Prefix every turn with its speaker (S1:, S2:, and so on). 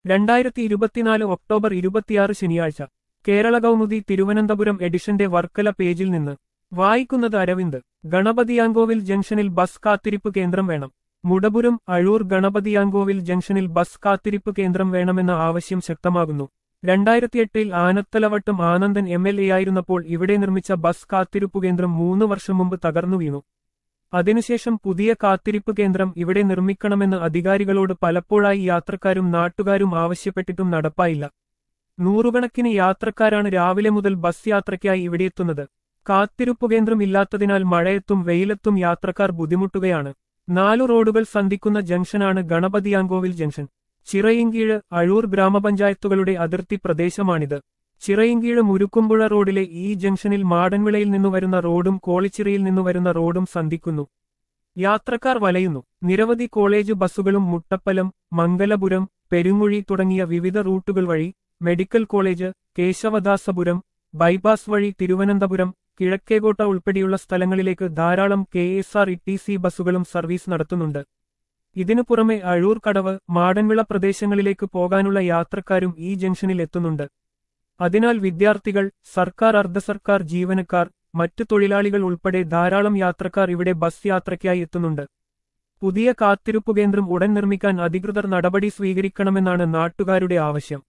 S1: രണ്ടായിരത്തി ഇരുപത്തിനാല് ഒക്ടോബർ ഇരുപത്തിയാറ് ശനിയാഴ്ച കേരള കൗമുദി തിരുവനന്തപുരം എഡിഷന്റെ വർക്കല പേജിൽ നിന്ന് വായിക്കുന്നത് അരവിന്ദ് ഗണപതിയാങ്കോവിൽ ജംഗ്ഷനിൽ ബസ് കാത്തിരിപ്പ് കേന്ദ്രം വേണം മുടപുരം അഴൂർ ഗണപതിയാങ്കോവിൽ ജംഗ്ഷനിൽ ബസ് കാത്തിരിപ്പ് കേന്ദ്രം വേണമെന്ന ആവശ്യം ശക്തമാകുന്നു രണ്ടായിരത്തിയെട്ടിൽ Anathalavattom Anandan M L A ആയിരുന്നപ്പോൾ ഇവിടെ നിർമ്മിച്ച ബസ് കാത്തിരിപ്പ് കേന്ദ്രം മൂന്ന് വർഷം മുമ്പ് തകർന്നു വീണു അതിനുശേഷം പുതിയ കാത്തിരിപ്പ് കേന്ദ്രം ഇവിടെ നിർമ്മിക്കണമെന്ന് അധികാരികളോട് പലപ്പോഴായി യാത്രക്കാരും നാട്ടുകാരും ആവശ്യപ്പെട്ടിട്ടും നടപ്പായില്ല നൂറുകണക്കിന് യാത്രക്കാരാണ് രാവിലെ മുതൽ ബസ് യാത്രയ്ക്കായി ഇവിടെയെത്തുന്നത് കാത്തിരിപ്പ് കേന്ദ്രം ഇല്ലാത്തതിനാൽ മഴയത്തും വെയിലത്തും യാത്രക്കാർ ബുദ്ധിമുട്ടുകയാണ് നാലു റോഡുകൾ സന്ധിക്കുന്ന ജംഗ്ഷനാണ് ഗണപതിയാങ്കോവിൽ ജംഗ്ഷൻ ചിറയിൻകീഴ് അഴൂർ ഗ്രാമപഞ്ചായത്തുകളുടെ അതിർത്തി പ്രദേശമാണിത് ചിറയിൻകീഴ് മുരുക്കുമ്പുഴ റോഡിലെ ഈ ജംഗ്ഷനിൽ മാടൻവിളയിൽ നിന്നു വരുന്ന റോഡും കോളിച്ചിറയിൽ നിന്നു വരുന്ന റോഡും സന്ധിക്കുന്നു യാത്രക്കാർ വലയുന്നു നിരവധി കോളേജ് ബസ്സുകളും മുട്ടപ്പലം മംഗലപുരം പെരുങ്ങുഴി തുടങ്ങിയ വിവിധ റൂട്ടുകൾ വഴി മെഡിക്കൽ കോളേജ് കേശവദാസപുരം ബൈപ്പാസ് വഴി തിരുവനന്തപുരം കിഴക്കേകോട്ട ഉൾപ്പെടെയുള്ള സ്ഥലങ്ങളിലേക്ക് ധാരാളം K S R T C സി ബസ്സുകളും സർവീസ് നടത്തുന്നുണ്ട് ഇതിനു പുറമെ അഴൂർ കടവ് മാടൻവിള പ്രദേശങ്ങളിലേക്ക് പോകാനുള്ള യാത്രക്കാരും ഈ ജംഗ്ഷനിൽ എത്തുന്നുണ്ട് അതിനാൽ വിദ്യാർത്ഥികൾ സർക്കാർ അർദ്ധ സർക്കാർ ജീവനക്കാർ മറ്റു തൊഴിലാളികൾ ഉൾപ്പെടെ ധാരാളം യാത്രക്കാർ ഇവിടെ ബസ് യാത്രയ്ക്കായി എത്തുന്നുണ്ട് പുതിയ കാത്തിരിപ്പു കേന്ദ്രം ഉടൻ നിർമ്മിക്കാൻ അധികൃതർ നടപടി സ്വീകരിക്കണമെന്നാണ് നാട്ടുകാരുടെ ആവശ്യം